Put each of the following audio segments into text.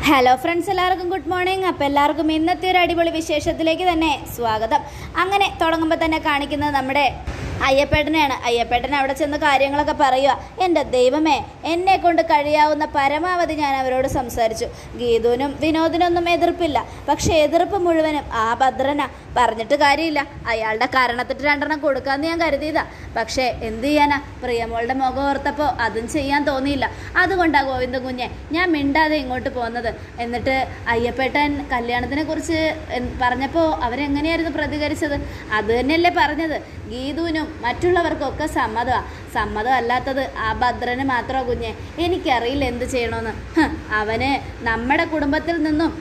hello friends എല്ലാവർക്കും good morning അപ്പോൾ എല്ലാവർക്കും ഇന്നത്തെ ഒരു അടിപൊളി വിശേഷത്തിലേക്ക് തന്നെ സ്വാഗതം അങ്ങനെ തുടങ്ങുമ്പോൾ തന്നെ കാണിക്കുന്നത് നമ്മുടെ അയ്യപ്പേട്ടനെയാണ് അയ്യപ്പേട്ടൻ അവിടെ ചെന്ന് കാര്യങ്ങളൊക്കെ പറയുക എൻ്റെ ദൈവമേ എന്നെ കൊണ്ട് കഴിയാവുന്ന പരമാവധി ഞാൻ അവരോട് സംസാരിച്ചു ഗീതുവിനും വിനോദിനൊന്നും എതിർപ്പില്ല പക്ഷേ എതിർപ്പ് മുഴുവനും ആ ഭദ്രന പറഞ്ഞിട്ട് കാര്യമില്ല അയാളുടെ കാരണത്തിട്ട് രണ്ടെണ്ണം കൊടുക്കാമെന്ന് ഞാൻ കരുതിയതാ പക്ഷേ എന്ത് ചെയ്യാനാ പ്രിയമോളുടെ മുഖം ഓർത്തപ്പോൾ അതും ചെയ്യാൻ തോന്നിയില്ല അതുകൊണ്ടാണ് ഗോവിന്ദൻ കുഞ്ഞെ ഞാൻ മിണ്ടാതെ ഇങ്ങോട്ട് പോകുന്നത് എന്നിട്ട് അയ്യപ്പേട്ടൻ കല്യാണത്തിനെ കുറിച്ച് പറഞ്ഞപ്പോൾ അവരെങ്ങനെയായിരുന്നു പ്രതികരിച്ചത് അത് തന്നെയല്ലേ പറഞ്ഞത് ഗീതുവിനും മറ്റുള്ളവർക്കൊക്കെ സമ്മതമാണ് സമ്മതം അല്ലാത്തത് ആ ഭദ്രന് മാത്രമോ കുഞ്ഞെ എനിക്കറിയില്ല എന്ത് ചെയ്യണമെന്ന് ഹ്, അവന് നമ്മുടെ കുടുംബത്തിൽ നിന്നും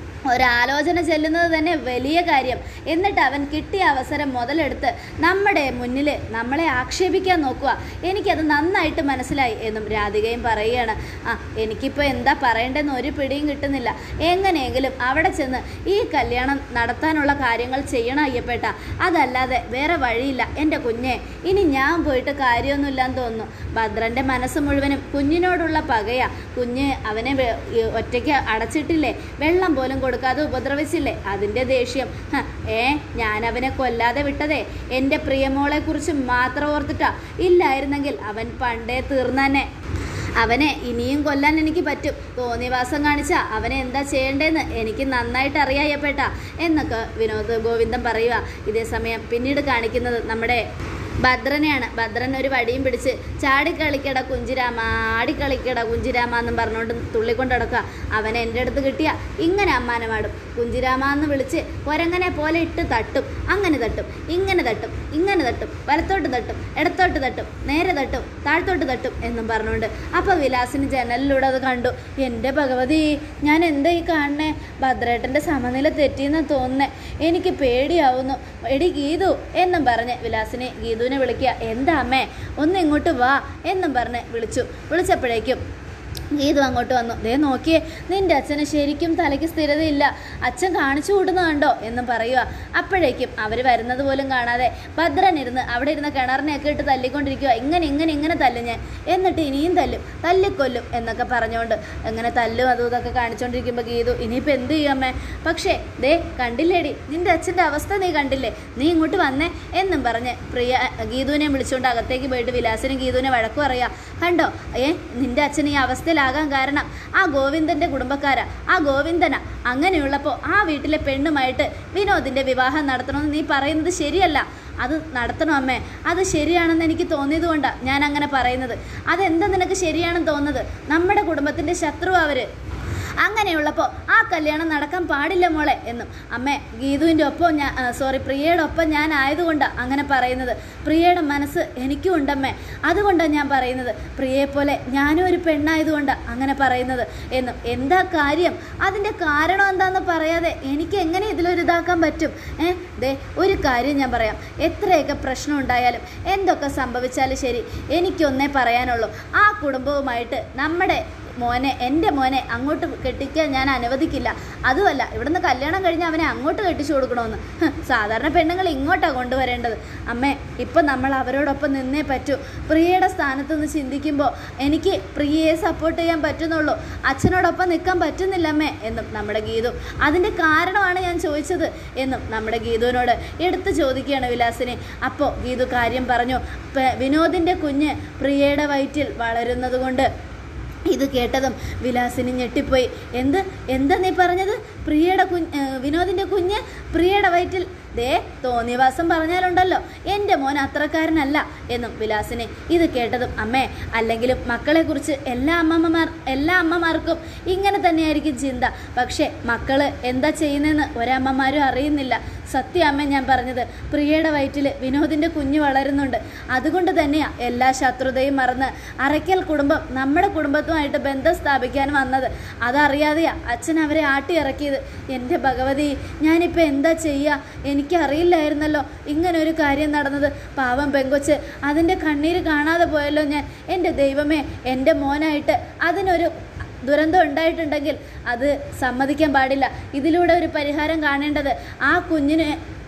ഒരാലോചന ചെല്ലുന്നത് തന്നെ വലിയ കാര്യം എന്നിട്ട് അവൻ കിട്ടിയ അവസരം മുതലെടുത്ത് നമ്മുടെ മുന്നിൽ നമ്മളെ ആക്ഷേപിക്കാൻ നോക്കുക എനിക്കത് നന്നായിട്ട് മനസ്സിലായി എന്നും രാധികയും പറയുകയാണ് ആ എനിക്കിപ്പോൾ എന്താ പറയേണ്ടതെന്ന് ഒരു പിടിയും കിട്ടുന്നില്ല എങ്ങനെയെങ്കിലും അവിടെ ചെന്ന് ഈ കല്യാണം നടത്താനുള്ള കാര്യങ്ങൾ ചെയ്യണം അയ്യപ്പേട്ട അതല്ലാതെ വേറെ വഴിയില്ല എൻ്റെ കുഞ്ഞെ ഇനി ഞാൻ പോയിട്ട് കാര്യമൊന്നുമില്ലാന്ന് തോന്നുന്നു ഭദ്രൻ്റെ മനസ്സ് മുഴുവനും കുഞ്ഞിനോടുള്ള പകയാ കുഞ്ഞ് അവനെ വെ- ഈ ഒറ്റയ്ക്ക് അടച്ചിട്ടില്ലേ വെള്ളം പോലും കൊടുക്കാതെ ഉപദ്രവിച്ചില്ലേ അതിൻ്റെ ദേഷ്യം ഹ, ഏ ഞാൻ അവനെ കൊല്ലാതെ വിട്ടതേ എൻ്റെ പ്രിയമോളെ കുറിച്ച് മാത്രം ഓർത്തിട്ടാ ഇല്ലായിരുന്നെങ്കിൽ അവൻ പണ്ടേ തീർന്നെ അവനെ ഇനിയും കൊല്ലാൻ എനിക്ക് പറ്റും തോന്നിവാസം കാണിച്ച അവനെ എന്താ ചെയ്യേണ്ടതെന്ന് എനിക്ക് നന്നായിട്ട് അറിയായപ്പെട്ട എന്നൊക്കെ വിനോദ് ഗോവിന്ദൻ പറയുക ഇതേ സമയം പിന്നീട് കാണിക്കുന്നത് നമ്മുടെ ഭദ്രനെയാണ് ഭദ്രൻ ഒരു വടിയും പിടിച്ച് ചാടിക്കളിക്കട കുഞ്ചിരാമ ആടിക്കളിക്കട കുഞ്ചിരാമ എന്നും പറഞ്ഞുകൊണ്ട് തുള്ളിക്കൊണ്ട് നടക്കുക അവൻ എൻ്റെ അടുത്ത് കിട്ടിയ ഇങ്ങനെ അമ്മാനമാടും കുഞ്ചിരാമ എന്ന് വിളിച്ച് കൊരങ്ങനെ പോലെ ഇട്ട് തട്ടും അങ്ങനെ തട്ടും ഇങ്ങനെ തട്ടും ഇങ്ങനെ തട്ടും വലത്തോട്ട് തട്ടും ഇടത്തോട്ട് തട്ടും നേരെ തട്ടും താഴ്ത്തോട്ട് തട്ടും എന്നും പറഞ്ഞുകൊണ്ട് അപ്പോൾ വിലാസിന് ജനലിലൂടെ അത് കണ്ടു എൻ്റെ ഭഗവതി ഞാൻ എന്താ ഈ കാണണേ ഭദ്രേട്ടൻ്റെ സമനില തെറ്റിയെന്ന് തോന്നുന്നേ എനിക്ക് പേടിയാവുന്നു എടി ഗീതു എന്നും പറഞ്ഞ് വിലാസിനെ ഗീതുവിനെ വിളിക്കുക എന്താ അമ്മേ ഒന്ന് ഇങ്ങോട്ട് വാ എന്നും പറഞ്ഞ് വിളിച്ചു വിളിച്ചപ്പോഴേക്കും ഗീതു അങ്ങോട്ട് വന്നു ദേ നോക്കിയേ നിന്റെ അച്ഛന് ശരിക്കും തലയ്ക്ക് സ്ഥിരതയില്ല അച്ഛൻ കാണിച്ചു കൂട്ടുന്ന കണ്ടോ എന്നും പറയുക അപ്പോഴേക്കും അവർ വരുന്നത് പോലും കാണാതെ ഭദ്രൻ ഇരുന്ന് അവിടെ ഇരുന്ന കിണറിനെയൊക്കെ ഇട്ട് തല്ലിക്കൊണ്ടിരിക്കുക ഇങ്ങനെ ഇങ്ങനെ ഇങ്ങനെ തല്ലും ഞാൻ എന്നിട്ട് ഇനിയും തല്ലും തല്ലിക്കൊല്ലും എന്നൊക്കെ പറഞ്ഞുകൊണ്ട് അങ്ങനെ തല്ലും അതും ഇതൊക്കെ കാണിച്ചുകൊണ്ടിരിക്കുമ്പോൾ ഗീതു ഇനിയിപ്പോൾ എന്ത് ചെയ്യമ്മേ പക്ഷേ ദേ കണ്ടില്ലേടി നിന്റെ അച്ഛൻ്റെ അവസ്ഥ നീ കണ്ടില്ലേ നീ ഇങ്ങോട്ട് വന്നേ എന്നും പറഞ്ഞ് പ്രിയ ഗീതുവിനെ വിളിച്ചുകൊണ്ട് അകത്തേക്ക് പോയിട്ട് വിലാസിനും ഗീതുവിനെ വഴക്കു പറയാ കണ്ടോ ഏ നിന്റെ അച്ഛൻ ഈ അവസ്ഥയിലാകാൻ കാരണം ആ ഗോവിന്ദൻ്റെ കുടുംബക്കാരാ ആ ഗോവിന്ദനാ അങ്ങനെയുള്ളപ്പോൾ ആ വീട്ടിലെ പെണ്ണുമായിട്ട് വിനോദിൻ്റെ വിവാഹം നടത്തണമെന്ന് നീ പറയുന്നത് ശരിയല്ല അത് നടത്തണം അമ്മേ അത് ശരിയാണെന്ന് എനിക്ക് തോന്നിയത് കൊണ്ടാണ് ഞാൻ അങ്ങനെ പറയുന്നത് അതെന്താ നിനക്ക് ശരിയാണെന്ന് തോന്നുന്നത് നമ്മുടെ കുടുംബത്തിൻ്റെ ശത്രു അവർ അങ്ങനെയുള്ളപ്പോൾ ആ കല്യാണം നടക്കാൻ പാടില്ല മോളെ എന്നും അമ്മേ ഗീതുവിൻ്റെ ഒപ്പം ഞാൻ സോറി പ്രിയയുടെ ഒപ്പം ഞാൻ ആയതുകൊണ്ടാണ് അങ്ങനെ പറയുന്നത് പ്രിയയുടെ മനസ്സ് എനിക്കും ഉണ്ടമ്മേ അതുകൊണ്ടാണ് ഞാൻ പറയുന്നത് പ്രിയയെപ്പോലെ ഞാനും ഒരു പെണ്ണായതുകൊണ്ടാണ് അങ്ങനെ പറയുന്നത് എന്നും എന്താ കാര്യം അതിൻ്റെ കാരണം എന്താണെന്ന് പറയാതെ എനിക്ക് എങ്ങനെ ഇതിലൊരു ഇതാക്കാൻ പറ്റും ഏ ദേ ഒരു കാര്യം ഞാൻ പറയാം എത്രയൊക്കെ പ്രശ്നം ഉണ്ടായാലും എന്തൊക്കെ സംഭവിച്ചാലും ശരി എനിക്കൊന്നേ പറയാനുള്ളൂ ആ കുടുംബവുമായിട്ട് നമ്മുടെ മോനെ എൻ്റെ മോനെ അങ്ങോട്ട് കെട്ടിക്കാൻ ഞാൻ അനുവദിക്കില്ല അതുമല്ല ഇവിടുന്ന് കല്യാണം കഴിഞ്ഞ് അവനെ അങ്ങോട്ട് കെട്ടിച്ചു കൊടുക്കണമെന്ന് ഹ്, സാധാരണ പെണ്ണുങ്ങൾ ഇങ്ങോട്ടാണ് കൊണ്ടുവരേണ്ടത് അമ്മേ ഇപ്പം നമ്മൾ അവരോടൊപ്പം നിന്നേ പറ്റൂ പ്രിയയുടെ സ്ഥാനത്ത് നിന്ന് ചിന്തിക്കുമ്പോൾ എനിക്ക് പ്രിയയെ സപ്പോർട്ട് ചെയ്യാൻ പറ്റുന്നുള്ളൂ അച്ഛനോടൊപ്പം നിൽക്കാൻ പറ്റുന്നില്ല അമ്മേ എന്നും നമ്മുടെ ഗീതു അതിൻ്റെ കാരണമാണ് ഞാൻ ചോദിച്ചത് എന്നും നമ്മുടെ ഗീതുവിനോട് എടുത്ത് ചോദിക്കുകയാണ് വിലാസിനെ അപ്പോൾ ഗീതു കാര്യം പറഞ്ഞു "പ- വിനോദിൻ്റെ കുഞ്ഞ് പ്രിയയുടെ വയറ്റിൽ വളരുന്നത് കൊണ്ട് ഇത് കേട്ടതും വിലാസിനി ഞെട്ടിപ്പോയി എന്ത് എന്താ നീ പറഞ്ഞത് പ്രിയയുടെ കുഞ്ഞ് ഏ, വിനോദിൻ്റെ കുഞ്ഞ് പ്രിയയുടെ വയറ്റിൽ ദേ തോന്നിവാസം പറഞ്ഞാലുണ്ടല്ലോ എൻ്റെ മോൻ അത്രക്കാരനല്ല എന്നും വിലാസിനെ ഇത് കേട്ടതും അമ്മേ അല്ലെങ്കിലും മക്കളെക്കുറിച്ച് എല്ലാ അമ്മമ്മമാർ എല്ലാ അമ്മമാർക്കും ഇങ്ങനെ തന്നെയായിരിക്കും ചിന്ത പക്ഷേ മക്കള് എന്താ ചെയ്യുന്നതെന്ന് ഒരമ്മമാരും അറിയുന്നില്ല സത്യം അമ്മ ഞാൻ പറഞ്ഞത് പ്രിയയുടെ വയറ്റിൽ വിനോദിൻ്റെ കുഞ്ഞ് വളരുന്നുണ്ട് അതുകൊണ്ട് തന്നെയാണ് എല്ലാ ശത്രുതയും മറന്ന് അറയ്ക്കൽ കുടുംബം നമ്മുടെ കുടുംബത്തുമായിട്ട് ബന്ധം സ്ഥാപിക്കാൻ വന്നത് അതറിയാതെയാ അച്ഛൻ അവരെ ആട്ടി ഇറക്കിയത് എൻ്റെ ഭഗവതി ഞാനിപ്പോൾ എന്താ ചെയ്യുക എനിക്കറിയില്ലായിരുന്നല്ലോ ഇങ്ങനെ ഒരു കാര്യം നടന്നത് പാവം പെങ്കൊച്ച് അതിൻ്റെ കണ്ണീര് കാണാതെ പോയല്ലോ ഞാൻ എൻ്റെ ദൈവമേ എൻ്റെ മോനായിട്ട് അതിനൊരു ദുരന്തം ഉണ്ടായിട്ടുണ്ടെങ്കിൽ അത് സമ്മതിക്കാൻ പാടില്ല ഇതിലൂടെ ഒരു പരിഹാരം കാണേണ്ടത് ആ കുഞ്ഞിന്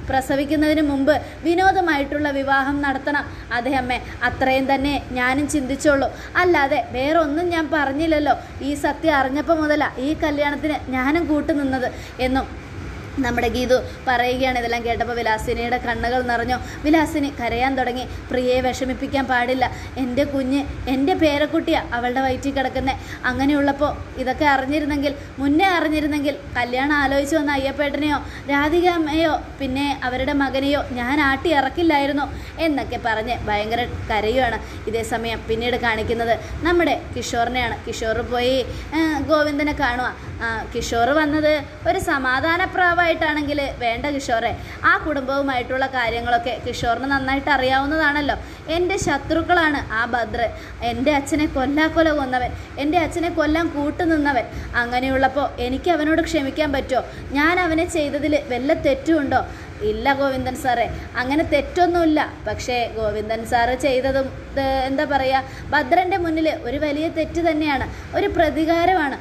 പ്രസവിക്കുന്നതിന് മുമ്പ് വിനോദമായിട്ടുള്ള വിവാഹം നടത്തണം അതെ അമ്മേ അത്രയും തന്നെ ഞാനും ചിന്തിച്ചോളൂ അല്ലാതെ വേറെ ഒന്നും ഞാൻ പറഞ്ഞില്ലല്ലോ ഈ സത്യം അറിഞ്ഞപ്പോൾ മുതലാ ഈ കല്യാണത്തിന് ഞാനും കൂട്ടുനിന്നത് എന്നും നമ്മുടെ ഗീതു പറയുകയാണ് ഇതെല്ലാം കേട്ടപ്പോൾ വിലാസിനിയുടെ കണ്ണുകൾ നിറഞ്ഞു വിലാസിനി കരയാൻ തുടങ്ങി പ്രിയയെ വിഷമിപ്പിക്കാൻ പാടില്ല എൻ്റെ കുഞ്ഞ് എൻ്റെ പേരക്കുട്ടിയാണ് അവളുടെ വയറ്റിൽ കിടക്കുന്നത് അങ്ങനെയുള്ളപ്പോൾ ഇതൊക്കെ അറിഞ്ഞിരുന്നെങ്കിൽ മുന്നേ അറിഞ്ഞിരുന്നെങ്കിൽ കല്യാണം ആലോചിച്ച് വന്ന അയ്യപ്പേട്ടനെയോ രാധികാമ്മയോ പിന്നെ അവരുടെ മകനെയോ ഞാൻ ആട്ടി ഇറക്കില്ലായിരുന്നു എന്നൊക്കെ പറഞ്ഞ് ഭയങ്കര കരയുവാണ് ഇതേ സമയം പിന്നീട് കാണിക്കുന്നത് നമ്മുടെ കിഷോറിനെയാണ് കിഷോർ പോയി ആ, ഗോവിന്ദനെ കാണുക ആ, കിഷോർ വന്നത് ഒരു സമാധാനപ്രാവായിട്ടാണെങ്കിൽ വേണ്ട കിഷോറെ ആ കുടുംബവുമായിട്ടുള്ള കാര്യങ്ങളൊക്കെ കിഷോറിന് നന്നായിട്ട് അറിയാവുന്നതാണല്ലോ എൻ്റെ ശത്രുക്കളാണ് ആ ഭദ്ര എൻ്റെ അച്ഛനെ കൊല്ലാക്കൊല കൊന്നവൻ എൻ്റെ അച്ഛനെ കൊല്ലാൻ കൂട്ടുനിന്നവൻ അങ്ങനെയുള്ളപ്പോൾ എനിക്ക് അവനോട് ക്ഷമിക്കാൻ പറ്റുമോ ഞാൻ അവനെ ചെയ്തതിൽ വല്ല തെറ്റുമുണ്ടോ ഇല്ല ഗോവിന്ദൻ സാറേ അങ്ങനെ തെറ്റൊന്നുമില്ല പക്ഷേ ഗോവിന്ദൻ സാറ് ചെയ്തതും ഇത് എന്താ പറയുക ഭദ്രൻ്റെ മുന്നിൽ ഒരു വലിയ തെറ്റ് തന്നെയാണ് ഒരു പ്രതികാരമാണ്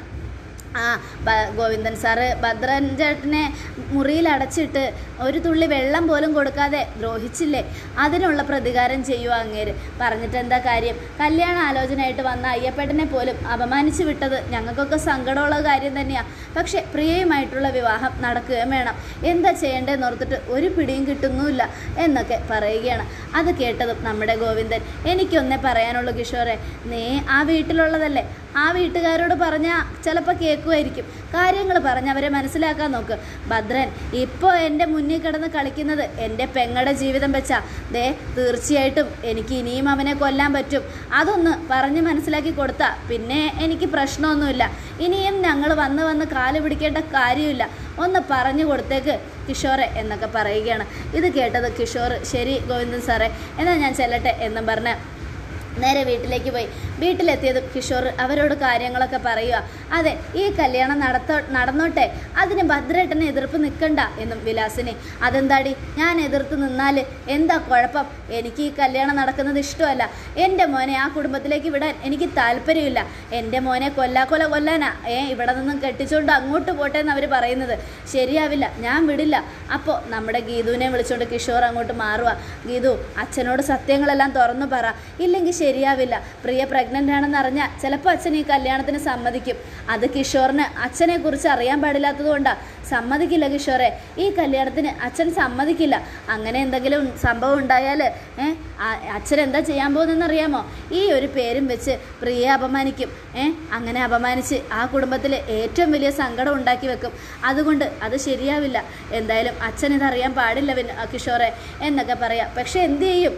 ആ ബ- ഗോവിന്ദൻ സാറ് ഭദ്രൻ ചേട്ടനെ മുറിയിൽ അടച്ചിട്ട് ഒരു തുള്ളി വെള്ളം പോലും കൊടുക്കാതെ ദ്രോഹിച്ചില്ലേ അതിനുള്ള പ്രതികാരം ചെയ്യുക അങ്ങേര് പറഞ്ഞിട്ട് എന്താ കാര്യം കല്യാണ ആലോചനയായിട്ട് വന്ന അയ്യപ്പേട്ടനെ പോലും അപമാനിച്ചു വിട്ടത് ഞങ്ങൾക്കൊക്കെ സങ്കടമുള്ള കാര്യം തന്നെയാണ് പക്ഷേ പ്രിയയുമായിട്ടുള്ള വിവാഹം നടക്കുകയും വേണം എന്താ ചെയ്യേണ്ടതെന്ന് ഓർത്തിട്ട് ഒരു പിടിയും കിട്ടുന്നുമില്ല എന്നൊക്കെ പറയുകയാണ് അത് കേട്ടതും നമ്മുടെ ഗോവിന്ദൻ എനിക്കൊന്നേ പറയാനുള്ളൂ കിഷോറെ നീ ആ വീട്ടിലുള്ളതല്ലേ ആ വീട്ടുകാരോട് പറഞ്ഞാൽ ചിലപ്പോൾ കേൾക്കുമായിരിക്കും കാര്യങ്ങൾ പറഞ്ഞ് അവരെ മനസ്സിലാക്കാൻ നോക്ക് ഭദ്രൻ ഇപ്പോൾ എൻ്റെ മുന്നിൽ കിടന്ന് കളിക്കുന്നത് എൻ്റെ പെങ്ങടെ ജീവിതം വെച്ചാ ദേ തീർച്ചയായിട്ടും എനിക്ക് ഇനിയും അവനെ കൊല്ലാൻ പറ്റും അതൊന്ന് പറഞ്ഞ് മനസ്സിലാക്കി കൊടുത്താ പിന്നെ എനിക്ക് പ്രശ്നമൊന്നുമില്ല ഇനിയും ഞങ്ങൾ വന്ന് വന്ന് കാല് പിടിക്കേണ്ട കാര്യമില്ല ഒന്ന് പറഞ്ഞു കൊടുത്തേക്ക് കിഷോറെ എന്നൊക്കെ പറയുകയാണ് ഇത് കേട്ടത് കിഷോർ ശരി ഗോവിന്ദൻ സാറേ എന്നാൽ ഞാൻ ചെല്ലട്ടെ എന്നും പറഞ്ഞ് നേരെ വീട്ടിലേക്ക് പോയി വീട്ടിലെത്തിയതും കിഷോർ അവരോട് കാര്യങ്ങളൊക്കെ പറയുക അതെ ഈ കല്യാണം നടത്തോ നടന്നോട്ടെ അതിന് ഭദ്രേട്ടന് എതിർപ്പ് നിൽക്കണ്ട എന്നും വിലാസിനി അതെന്താടി ഞാൻ എതിർത്ത് നിന്നാൽ എന്താ കുഴപ്പം എനിക്ക് ഈ കല്യാണം നടക്കുന്നത് ഇഷ്ടമല്ല എൻ്റെ മോനെ ആ കുടുംബത്തിലേക്ക് വിടാൻ എനിക്ക് താല്പര്യമില്ല എൻ്റെ മോനെ കൊല്ലാക്കൊല കൊല്ലാനാ ഏ ഇവിടെ നിന്നും കെട്ടിച്ചുകൊണ്ട് അങ്ങോട്ട് പോട്ടെ എന്ന് അവർ പറയുന്നത് ശരിയാവില്ല ഞാൻ വിടില്ല അപ്പോൾ നമ്മുടെ ഗീതുവിനെ വിളിച്ചുകൊണ്ട് കിഷോർ അങ്ങോട്ട് മാറുക ഗീതു അച്ഛനോട് സത്യങ്ങളെല്ലാം തുറന്നു പറ ഇല്ലെങ്കിൽ ശരിയാവില്ല പ്രിയ പ്രഗ്നൻ്റ് ആണെന്ന് അറിഞ്ഞാൽ ചിലപ്പോൾ അച്ഛൻ ഈ കല്യാണത്തിന് സമ്മതിക്കും അത് കിഷോറിന് അച്ഛനെ കുറിച്ച് അറിയാൻ പാടില്ലാത്തത് കൊണ്ടാണ് സമ്മതിക്കില്ല കിഷോറെ ഈ കല്യാണത്തിന് അച്ഛൻ സമ്മതിക്കില്ല അങ്ങനെ എന്തെങ്കിലും സംഭവം ഉണ്ടായാൽ ഏ അച്ഛൻ എന്താ ചെയ്യാൻ പോകുന്നതെന്ന് അറിയാമോ ഈ ഒരു പേരും വെച്ച് പ്രിയയെ അപമാനിക്കും ഏ അങ്ങനെ അപമാനിച്ച് ആ കുടുംബത്തിൽ ഏറ്റവും വലിയ സങ്കടം ഉണ്ടാക്കി വെക്കും അതുകൊണ്ട് അത് ശരിയാവില്ല എന്തായാലും അച്ഛൻ ഇതറിയാൻ പാടില്ല വിൻ- കിഷോറെ എന്നൊക്കെ പറയാം പക്ഷെ എന്ത് ചെയ്യും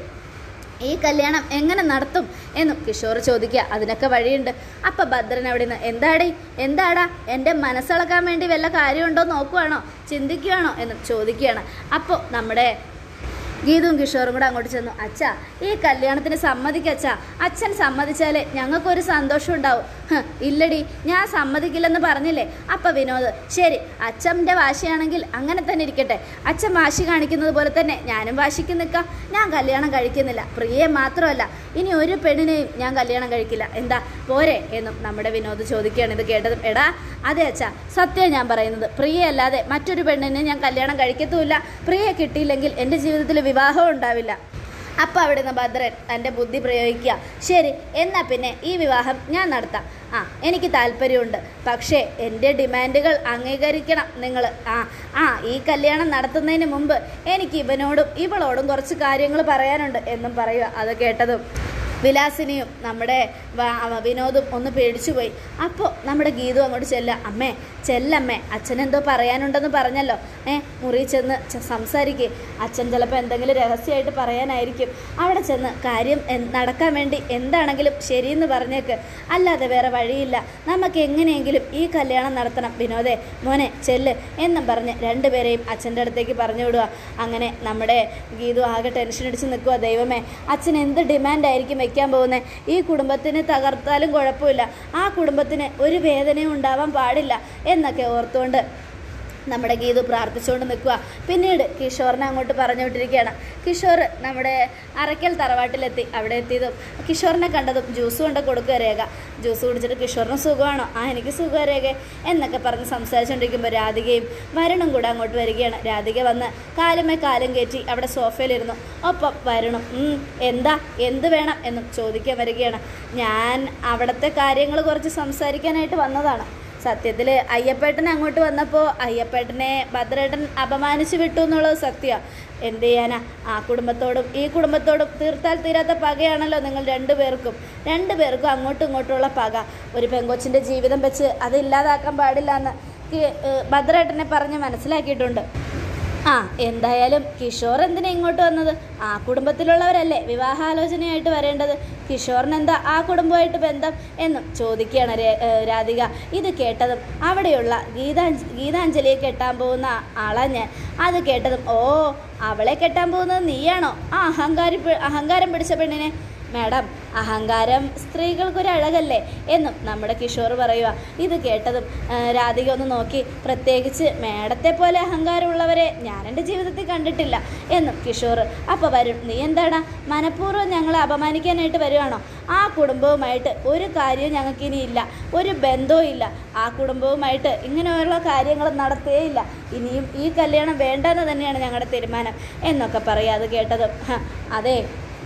ഈ കല്യാണം എങ്ങനെ നടത്തും എന്നും കിഷോർ ചോദിക്കുക അതിനൊക്കെ വഴിയുണ്ട് അപ്പം ഭദ്രൻ അവിടെ നിന്ന് എന്താടി എന്താടാ എൻ്റെ മനസ്സിളക്കാൻ വേണ്ടി വല്ല കാര്യമുണ്ടോ നോക്കുവാണോ ചിന്തിക്കുകയാണോ എന്ന് ചോദിക്കുകയാണ് അപ്പോൾ നമ്മുടെ ഗീതുവും കിഷോറും കൂടെ അങ്ങോട്ട് ചെന്നു അച്ഛാ ഈ കല്യാണത്തിന് സമ്മതിക്കച്ഛാ അച്ഛൻ സമ്മതിച്ചാലേ ഞങ്ങൾക്കൊരു സന്തോഷം ഉണ്ടാവും ഹ്, ഇല്ലടി ഞാൻ സമ്മതിക്കില്ലെന്ന് പറഞ്ഞില്ലേ അപ്പ വിനോദ് ശരി അച്ഛൻ്റെ വാശിയാണെങ്കിൽ അങ്ങനെ തന്നെ ഇരിക്കട്ടെ അച്ഛൻ വാശി കാണിക്കുന്നത് പോലെ തന്നെ ഞാനും വാശിക്ക് നിൽക്കാം ഞാൻ കല്യാണം കഴിക്കുന്നില്ല പ്രിയെ മാത്രമല്ല ഇനി ഒരു പെണ്ണിനെയും ഞാൻ കല്യാണം കഴിക്കില്ല എന്താ പോരെ എന്നും നമ്മുടെ വിനോദ് ചോദിക്കുകയാണ് ഇത് കേട്ടതും എടാ അതെ അച്ഛാ സത്യം ഞാൻ പറയുന്നത് പ്രിയ അല്ലാതെ മറ്റൊരു പെണ്ണിനെ ഞാൻ കല്യാണം കഴിക്കത്തുമില്ല പ്രിയെ കിട്ടിയില്ലെങ്കിൽ എൻ്റെ ജീവിതത്തിൽ വിവാഹം ഉണ്ടാവില്ല അപ്പം അവിടെ നിന്ന് ഭദ്രൻ തൻ്റെ ബുദ്ധി പ്രയോഗിക്കുക ശരി എന്നാൽ പിന്നെ ഈ വിവാഹം ഞാൻ നടത്താം ആ എനിക്ക് താല്പര്യമുണ്ട് പക്ഷേ എൻ്റെ ഡിമാൻഡുകൾ അംഗീകരിക്കണം നിങ്ങൾ ആ ആ ഈ കല്യാണം നടത്തുന്നതിന് മുമ്പ് എനിക്ക് ഇവനോടും ഇവളോടും കുറച്ച് കാര്യങ്ങൾ പറയാനുണ്ട് എന്നും പറയുക അത് കേട്ടതും വിലാസിനിയും നമ്മുടെ വ- വിനോദും ഒന്ന് പേടിച്ചുപോയി അപ്പോൾ നമ്മുടെ ഗീതു അങ്ങോട്ട് ചെല്ല അമ്മേ ചെല്ലമ്മേ അച്ഛനെന്തോ പറയാനുണ്ടെന്ന് പറഞ്ഞല്ലോ ഏ മുറി ചെന്ന് ച- സംസാരിക്ക് അച്ഛൻ ചിലപ്പോൾ എന്തെങ്കിലും രഹസ്യമായിട്ട് പറയാനായിരിക്കും അവിടെ ചെന്ന് കാര്യം എൻ- നടക്കാൻ വേണ്ടി എന്താണെങ്കിലും ശരിയെന്ന് പറഞ്ഞേക്ക് അല്ലാതെ വേറെ വഴിയില്ല നമുക്ക് എങ്ങനെയെങ്കിലും ഈ കല്യാണം നടത്തണം വിനോദേ മോനെ ചെല്ല് എന്നും പറഞ്ഞ് രണ്ടുപേരെയും അച്ഛൻ്റെ അടുത്തേക്ക് പറഞ്ഞു വിടുക അങ്ങനെ നമ്മുടെ ഗീതു ആകെ ടെൻഷൻ അടിച്ച് നിൽക്കുക ദൈവമേ അച്ഛൻ എന്ത് ഡിമാൻഡായിരിക്കും വെക്കാൻ പോകുന്നത് ഈ കുടുംബത്തിന് തകർത്താലും കുഴപ്പമില്ല ആ കുടുംബത്തിന് ഒരു വേദനയും ഉണ്ടാവാൻ പാടില്ല എന്നൊക്കെ ഓർത്തുകൊണ്ട് നമ്മുടെ ഗീതു പ്രാർത്ഥിച്ചുകൊണ്ട് നിൽക്കുക പിന്നീട് കിഷോറിനെ അങ്ങോട്ട് പറഞ്ഞു വിട്ടിരിക്കുകയാണ് കിഷോർ നമ്മുടെ അറയ്ക്കൽ തറവാട്ടിലെത്തി അവിടെ എത്തിയതും കിഷോറിനെ കണ്ടതും ജ്യൂസ് കൊണ്ട് കൊടുക്കുക രേഖ ജ്യൂസ് കുടിച്ചിട്ട് കിഷോറിന് സുഖമാണോ ആ എനിക്ക് സുഖം രേഖ എന്നൊക്കെ പറഞ്ഞ് സംസാരിച്ചുകൊണ്ടിരിക്കുമ്പോൾ രാധികയും വരുണും കൂടെ അങ്ങോട്ട് വരികയാണ് രാധിക വന്ന് കാലുമേ കാലും കയറ്റി അവിടെ സോഫയിലിരുന്നു ഒപ്പം വരുണും "ഉം, എന്താ എന്ത് വേണം എന്നും ചോദിക്കാൻ വരികയാണ് ഞാൻ അവിടുത്തെ കാര്യങ്ങൾ കുറച്ച് സംസാരിക്കാനായിട്ട് വന്നതാണ് സത്യത്തിൽ അയ്യപ്പേട്ടൻ അങ്ങോട്ട് വന്നപ്പോൾ അയ്യപ്പേട്ടനെ ഭദ്രേട്ടൻ അപമാനിച്ചു വിട്ടു എന്നുള്ളത് സത്യമാണ് എന്ത് ചെയ്യാനാ ആ കുടുംബത്തോടും ഈ കുടുംബത്തോടും തീർത്താൽ തീരാത്ത പകയാണല്ലോ നിങ്ങൾ രണ്ടുപേർക്കും രണ്ടുപേർക്കും അങ്ങോട്ടും ഇങ്ങോട്ടുമുള്ള പക ഒരു പെങ്കൊച്ചിൻ്റെ ജീവിതം വെച്ച് അത് ഇല്ലാതാക്കാൻ പാടില്ല എന്ന് ഭദ്രേട്ടനെ പറഞ്ഞ് മനസ്സിലാക്കിയിട്ടുണ്ട് ആ എന്തായാലും കിഷോർ എന്തിനാ ഇങ്ങോട്ട് വന്നത് ആ കുടുംബത്തിലുള്ളവരല്ലേ വിവാഹാലോചനയായിട്ട് വരേണ്ടത് കിഷോറിന് എന്താ ആ കുടുംബമായിട്ട് ബന്ധം എന്നും ചോദിക്കുകയാണ് രേ- ഏ, രാധിക ഇത് കേട്ടതും അവിടെയുള്ള ഗീതാഞ്ജ ഗീതാഞ്ജലിയെ കെട്ടാൻ പോകുന്ന ആളാ ഞാൻ അത് കേട്ടതും ഓ അവളെ കെട്ടാൻ പോകുന്നത് നീയാണോ ആ അഹങ്കാരി പി- അഹങ്കാരം പിടിച്ച പെണ്ണിനെ മാഡം അഹങ്കാരം സ്ത്രീകൾക്കൊരു അഴകല്ലേ എന്നും നമ്മുടെ കിഷോർ പറയുക ഇത് കേട്ടതും ആ, രാധിക ഒന്ന് നോക്കി പ്രത്യേകിച്ച് മാഡത്തെ പോലെ അഹങ്കാരമുള്ളവരെ ഞാൻ എൻ്റെ ജീവിതത്തിൽ കണ്ടിട്ടില്ല എന്നും കിഷോർ അപ്പോൾ വരും നീ എന്താണ് മനഃപൂർവ്വം ഞങ്ങളെ അപമാനിക്കാനായിട്ട് വരുവാണോ ആ കുടുംബവുമായിട്ട് ഒരു കാര്യവും ഞങ്ങൾക്കിനി ഇല്ല ഒരു ബന്ധവും ഇല്ല ആ കുടുംബവുമായിട്ട് ഇങ്ങനെയുള്ള കാര്യങ്ങൾ നടത്തേയില്ല ഇനിയും ഈ കല്യാണം വേണ്ടെന്ന് തന്നെയാണ് ഞങ്ങളുടെ തീരുമാനം എന്നൊക്കെ പറയുക അത് കേട്ടതും "ഹ, അതെ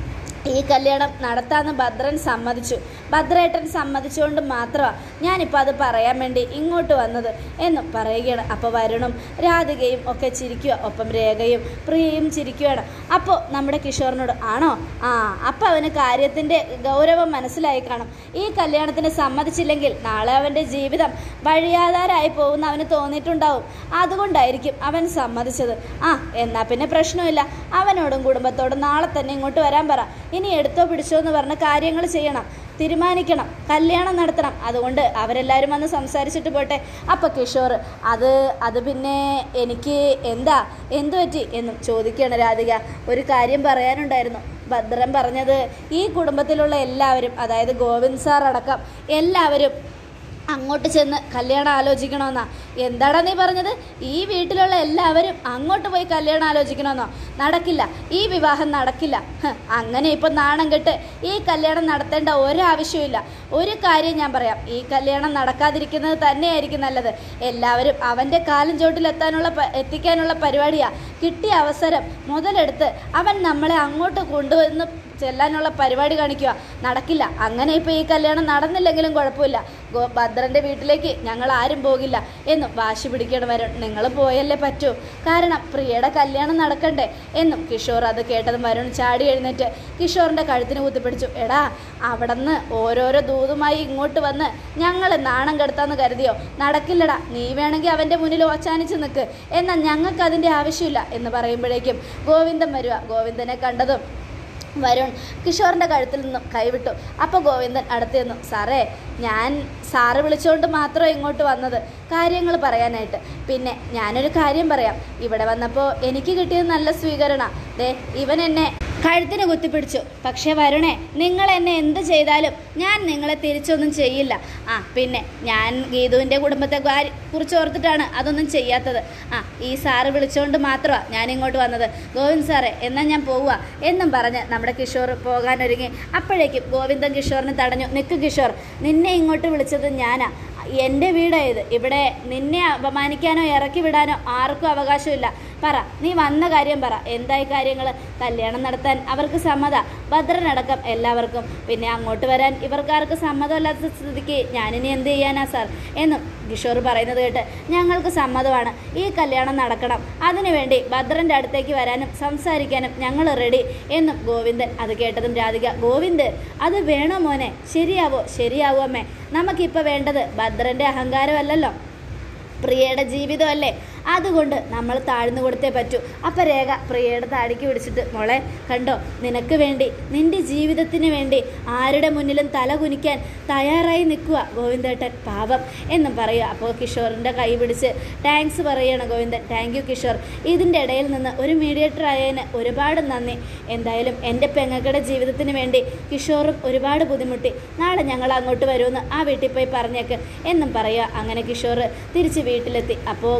ഈ കല്യാണം നടത്താമെന്ന് ഭദ്രൻ സമ്മതിച്ചു ഭദ്രേട്ടൻ സമ്മതിച്ചുകൊണ്ട് മാത്രമാണ് ഞാനിപ്പോൾ അത് പറയാൻ വേണ്ടി ഇങ്ങോട്ട് വന്നത് എന്നും പറയുകയാണ് അപ്പോൾ വരുണും രാധികയും ഒക്കെ ചിരിക്കുക ഒപ്പം രേഖയും പ്രിയയും ചിരിക്കുകയാണ് അപ്പോൾ നമ്മുടെ കിഷോറിനോട് ആണോ ആ അപ്പോൾ അവന് കാര്യത്തിൻ്റെ ഗൗരവം മനസ്സിലായി കാണും ഈ കല്യാണത്തിന് സമ്മതിച്ചില്ലെങ്കിൽ നാളെ അവൻ്റെ ജീവിതം വഴിയാധാരായി പോകുന്ന അവന് തോന്നിയിട്ടുണ്ടാവും അതുകൊണ്ടായിരിക്കും അവൻ സമ്മതിച്ചത് ആ എന്നാൽ പിന്നെ പ്രശ്നമില്ല അവനോടും കുടുംബത്തോടും നാളെ തന്നെ ഇങ്ങോട്ട് വരാൻ പറ ഇനി എടുത്തോ പിടിച്ചോ എന്ന് പറഞ്ഞ കാര്യങ്ങൾ ചെയ്യണം തീരുമാനിക്കണം കല്യാണം നടത്തണം അതുകൊണ്ട് അവരെല്ലാവരും വന്ന് സംസാരിച്ചിട്ട് പോട്ടെ അപ്പം കിഷോർ അത് അത് പിന്നെ എനിക്ക് എന്താ എന്തു പറ്റി എന്നും ചോദിക്കുകയാണ് രാധിക ഒരു കാര്യം പറയാനുണ്ടായിരുന്നു ഭദ്രൻ പറഞ്ഞത് ഈ കുടുംബത്തിലുള്ള എല്ലാവരും അതായത് ഗോവിന്ദ് സാർ അടക്കം എല്ലാവരും അങ്ങോട്ട് ചെന്ന് കല്യാണം ആലോചിക്കണമെന്നാ എന്താടാ നീ പറഞ്ഞത് ഈ വീട്ടിലുള്ള എല്ലാവരും അങ്ങോട്ട് പോയി കല്യാണം ആലോചിക്കണമെന്നോ നടക്കില്ല ഈ വിവാഹം നടക്കില്ല ഹ്, അങ്ങനെ ഇപ്പം നാണം കെട്ട് ഈ കല്യാണം നടത്തേണ്ട ഒരാവശ്യമില്ല ഒരു കാര്യം ഞാൻ പറയാം ഈ കല്യാണം നടക്കാതിരിക്കുന്നത് തന്നെയായിരിക്കും നല്ലത് എല്ലാവരും അവൻ്റെ കാലും ചോട്ടിലെത്താനുള്ള പ- എത്തിക്കാനുള്ള പരിപാടിയാ കിട്ടിയ അവസരം മുതലെടുത്ത് അവൻ നമ്മളെ അങ്ങോട്ട് കൊണ്ടുവന്ന് ചെല്ലാനുള്ള പരിപാടി കാണിക്കുക നടക്കില്ല അങ്ങനെ ഇപ്പോൾ ഈ കല്യാണം നടന്നില്ലെങ്കിലും കുഴപ്പമില്ല ഗോ ഭദ്രൻ്റെ വീട്ടിലേക്ക് ഞങ്ങൾ ആരും പോകില്ല എന്നും വാശി പിടിക്കണം വരും നിങ്ങൾ പോയല്ലേ പറ്റൂ കാരണം പ്രിയയുടെ കല്യാണം നടക്കണ്ടേ എന്നും കിഷോർ അത് കേട്ടതും വരുൺ ചാടി എഴുന്നേറ്റ് കിഷോറിൻ്റെ കഴുത്തിന് കുത്തിപ്പിടിച്ചു എടാ അവിടുന്ന് ഓരോരോ ദൂതുമായി ഇങ്ങോട്ട് വന്ന് ഞങ്ങൾ നാണം കെടുത്താന്ന് കരുതിയോ നടക്കില്ലടാ നീ വേണമെങ്കിൽ അവൻ്റെ മുന്നിൽ ഓച്ചാനിച്ച് നിൽക്ക് എന്നാൽ ഞങ്ങൾക്ക് അതിൻ്റെ ആവശ്യമില്ല എന്ന് പറയുമ്പോഴേക്കും ഗോവിന്ദൻ വരിക ഗോവിന്ദനെ കണ്ടതും വരുൺ കിഷോറിൻ്റെ കഴുത്തിൽ നിന്നും കൈവിട്ടു അപ്പോൾ ഗോവിന്ദൻ അടുത്ത് നിന്നു സാറേ ഞാൻ സാറ് വിളിച്ചുകൊണ്ട് മാത്രം ഇങ്ങോട്ട് വന്നത് കാര്യങ്ങൾ പറയാനായിട്ട് പിന്നെ ഞാനൊരു കാര്യം പറയാം ഇവിടെ വന്നപ്പോൾ എനിക്ക് കിട്ടിയത് നല്ല സ്വീകരണ ദേ ഇവൻ എന്നെ കഴുത്തിന് കുത്തിപ്പിടിച്ചു പക്ഷേ വരുണേ നിങ്ങൾ എന്നെ എന്ത് ചെയ്താലും ഞാൻ നിങ്ങളെ തിരിച്ചൊന്നും ചെയ്യില്ല ആ പിന്നെ ഞാൻ ഗീതുവിൻ്റെ കുടുംബത്തെ കാര്യം കുറിച്ച് ഓർത്തിട്ടാണ് അതൊന്നും ചെയ്യാത്തത് ആ ഈ സാറ് വിളിച്ചുകൊണ്ട് മാത്രമാണ് ഞാൻ ഇങ്ങോട്ട് വന്നത് ഗോവിന്ദ് സാറേ എന്നാൽ ഞാൻ പോവുക എന്നും പറഞ്ഞ് നമ്മുടെ കിഷോർ പോകാനൊരുങ്ങി അപ്പോഴേക്കും ഗോവിന്ദൻ കിഷോറിനെ തടഞ്ഞു നിൽക്ക് കിഷോർ നിന്നെ ഇങ്ങോട്ട് വിളിച്ചത് ഞാനാ എൻ്റെ വീടായത് ഇവിടെ നിന്നെ അപമാനിക്കാനോ ഇറക്കി വിടാനോ ആർക്കും അവകാശമില്ല പറ നീ വന്ന കാര്യം പറ എന്തായി കാര്യങ്ങൾ കല്യാണം നടത്താൻ അവർക്ക് സമ്മത ഭദ്രനടക്കം എല്ലാവർക്കും പിന്നെ അങ്ങോട്ട് വരാൻ ഇവർക്കാർക്ക് സമ്മതമല്ലാത്ത സ്ഥിതിക്ക് ഞാനിനി എന്ത് ചെയ്യാനാ സാർ എന്നും കിഷോർ പറയുന്നത് കേട്ട് ഞങ്ങൾക്ക് സമ്മതമാണ് ഈ കല്യാണം നടക്കണം അതിനുവേണ്ടി ഭദ്രൻ്റെ അടുത്തേക്ക് വരാനും സംസാരിക്കാനും ഞങ്ങൾ റെഡി എന്നും ഗോവിന്ദൻ അത് കേട്ടതും രാധിക ഗോവിന്ദ് അത് വേണോ മോനെ ശരിയാവോ ശരിയാവോ അമ്മേ നമുക്കിപ്പോൾ വേണ്ടത് ഭദ്രൻ്റെ അഹങ്കാരമല്ലല്ലോ പ്രിയയുടെ ജീവിതമല്ലേ അതുകൊണ്ട് നമ്മൾ താഴ്ന്നു കൊടുത്തേ പറ്റൂ അപ്പം രേഖ പ്രിയയുടെ താടിക്ക് പിടിച്ചിട്ട് മോളെ കണ്ടോ നിനക്ക് വേണ്ടി നിന്റെ ജീവിതത്തിന് വേണ്ടി ആരുടെ മുന്നിലും തല കുനിക്കാൻ തയ്യാറായി നിൽക്കുക ഗോവിന്ദേട്ടൻ പാപം എന്നും പറയുക അപ്പോൾ കിഷോറിൻ്റെ കൈ പിടിച്ച് താങ്ക്സ് പറയുകയാണ് ഗോവിന്ദൻ താങ്ക് യു കിഷോർ ഇതിൻ്റെ ഇടയിൽ നിന്ന് ഒരു മീഡിയേറ്റർ ആയതിന് ഒരുപാട് നന്ദി എന്തായാലും എൻ്റെ പെങ്ങക്കടെ ജീവിതത്തിന് വേണ്ടി കിഷോറും ഒരുപാട് ബുദ്ധിമുട്ടി നാളെ ഞങ്ങൾ അങ്ങോട്ട് വരുമെന്ന് ആ വീട്ടിൽ പോയി പറഞ്ഞേക്ക് എന്നും പറയുക അങ്ങനെ കിഷോർ തിരിച്ച് വീട്ടിലെത്തി അപ്പോൾ ഗോവിന്ദൻ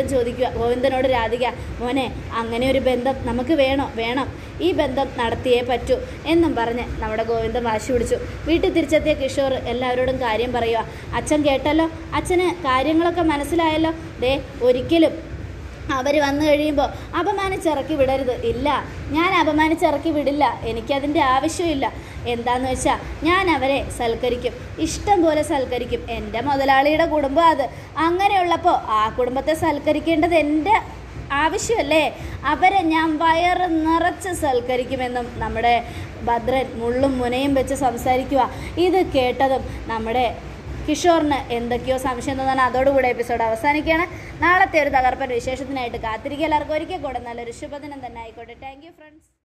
ചോദിക്കുക ഗോവിന്ദനോട് രാധിക മോനെ അങ്ങനെ ഒരു ബന്ധം നമുക്ക് വേണോ വേണം ഈ ബന്ധം നടത്തിയേ പറ്റൂ എന്നും പറഞ്ഞ് നമ്മുടെ ഗോവിന്ദൻ വാശി പിടിച്ചു വീട്ടിൽ തിരിച്ചെത്തിയ കിഷോർ എല്ലാവരോടും കാര്യം പറയുക അച്ഛൻ കേട്ടല്ലോ അച്ഛന് കാര്യങ്ങളൊക്കെ മനസ്സിലായല്ലോ ദേ ഒരിക്കലും അവർ വന്നു കഴിയുമ്പോൾ അപമാനിച്ചിറക്കി വിടരുത് ഇല്ല ഞാൻ അപമാനിച്ചിറക്കി വിടില്ല എനിക്കതിൻ്റെ ആവശ്യമില്ല എന്താന്ന് വെച്ചാൽ ഞാൻ അവരെ സൽക്കരിക്കും ഇഷ്ടം പോലെ സൽക്കരിക്കും എൻ്റെ മുതലാളിയുടെ കുടുംബം അത് അങ്ങനെയുള്ളപ്പോൾ ആ കുടുംബത്തെ സൽക്കരിക്കേണ്ടത് എൻ്റെ ആവശ്യമല്ലേ അവരെ ഞാൻ വയറ് നിറച്ച് സൽക്കരിക്കുമെന്നും നമ്മുടെ ഭദ്രൻ മുള്ളും മുനയും വെച്ച് സംസാരിക്കുക ഇത് കേട്ടതും നമ്മുടെ കിഷോറിന് എന്തൊക്കെയോ സംശയം തോന്നാണ് അതോടുകൂടെ എപ്പിസോഡ് അവസാനിക്കുകയാണ് നാളത്തെ ഒരു തകർപ്പൻ വിശേഷത്തിനായിട്ട് കാത്തിരിക്കുക എല്ലാവർക്കും ഒരിക്കൽ കൂടെ നല്ലൊരു ശുഭദിനം തന്നെ ആയിക്കോട്ടെ താങ്ക് യു ഫ്രണ്ട്സ്